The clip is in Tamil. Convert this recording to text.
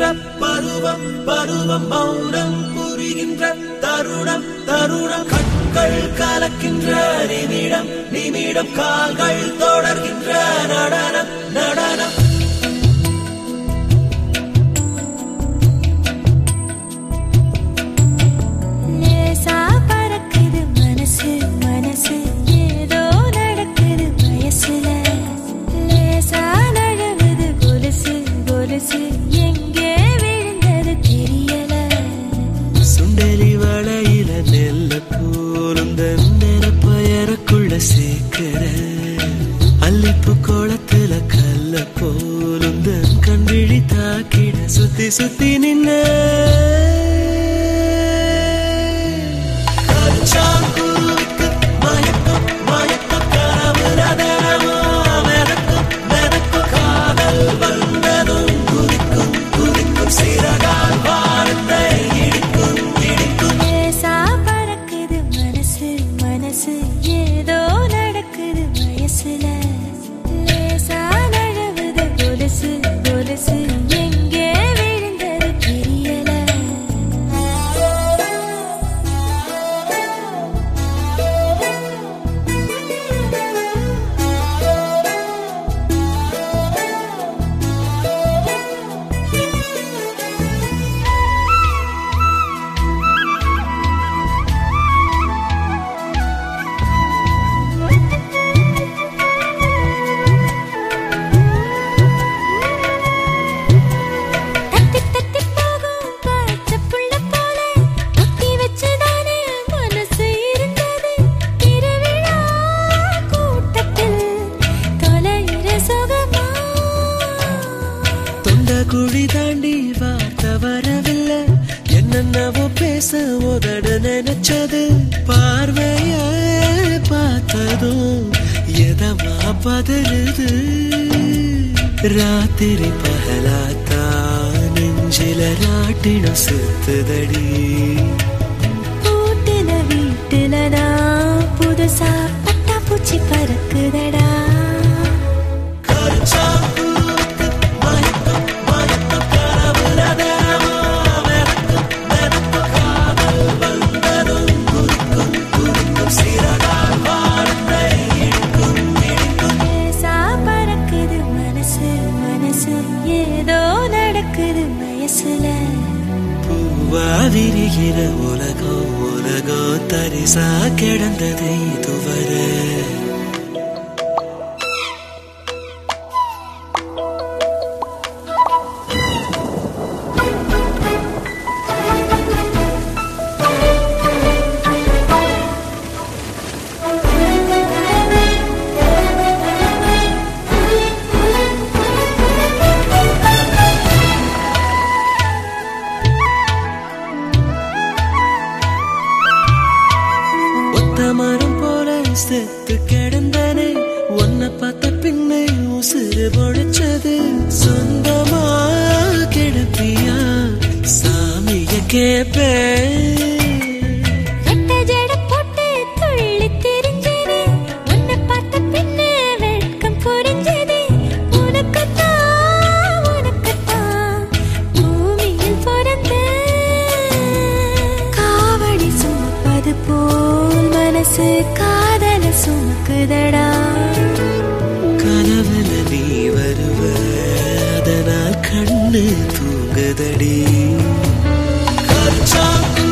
புரிகின்ற பருவம் பருவம் மௌனம் புரிகின்ற தருணம் தருணம் கண்கள் கலக்கின்ற நிமிடம் நிமிடம் கால்கள் தொடர்கின்ற நடனம் நடனம் லேசா பறக்குது மனசு மனசு ஏதோ நடக்குது வயசுல லேசா நழுவுது கொலுசு கொலுசு எங்கே விழுந்தது தெரியல சுண்டலி வளையில நெல்ல போலுந்த நெருப்பயருக்குள்ள சேர்க்கிற அல்லிப்பு கோலத்துல கல்ல போலுந்த கண்விழி தாக்கிட சுத்தி சுத்தி நின்ன கச்சாங்குருவிக்கு மயக்கம் மயக்கம் கனவுல தினமோ மிதக்கும் மிதக்கும் காதல் வந்ததும் குதிக்கும் குதிக்கும் சிறகால் வானத்தை இடிக்கும் இடிக்கும் லேசா பறக்குது மனசு மனசு ஏதோ நடக்குது வயசுல லேசா நழுவுது கொலுசு கொலுசு எங்கே விழுந்தது தெரியல தத்தி தத்தி போகும் பச்சை புள்ள போல ஒட்டி வச்சுதானே மனசு இருந்தது திருவிழா கூட்டத்தில் தொலைகிற சுகமா தொண்ட குழி தாண்டி வார்த்தை வரவில்லை என்னென்னவோ பேச உதட நினைச்சது பார்வைய பார்த்ததும் எதமா பதறுது ராத்திரி பகலாத்தா நெஞ்சில ராட்டினம் சுத்துதடி கூட்டுல வீட்டுல நான் புதுசா பட்டா பூச்சி பறக்குதடா கருச்சாங்குருவிக்கு மயக்கம் மயக்கம் கனவுல தினமோ மிதக்கும் மிதக்கும் காதல் வந்ததும் குதிக்கும் குதிக்கும் சிறகால் வானத்தை இடிக்கும் இடிக்கும் லேசா பறக்குது மனசு மனசு ஏதோ நடக்குது வயசுல பூவா விரிகிற உலகம் உலகம் தரிசா கிடந்ததை இதுவரை ஒத்த மரம் போல செத்து கிடந்தனே உன்னை பார்த்த பின்னே உசுறு பொழைச்சது சொந்தமா கிடப்பியா சாமிய கேப்பேன் ரெட்ட ஜட போட்டு துள்ளி திரிஞ்சேனே உன்னை பார்த்த பின்னே வெட்கம் புரிஞ்சதே உனக்குத்தான் உனக்குத்தான் பூமியில் பிறந்த காவடி சுமப்பது போல் மனசு காதல சுமக்குதடா கனவுல நீ வருவ அதனால் கண்ணு தூங்குதடி கச்சாங்குருவிக்கு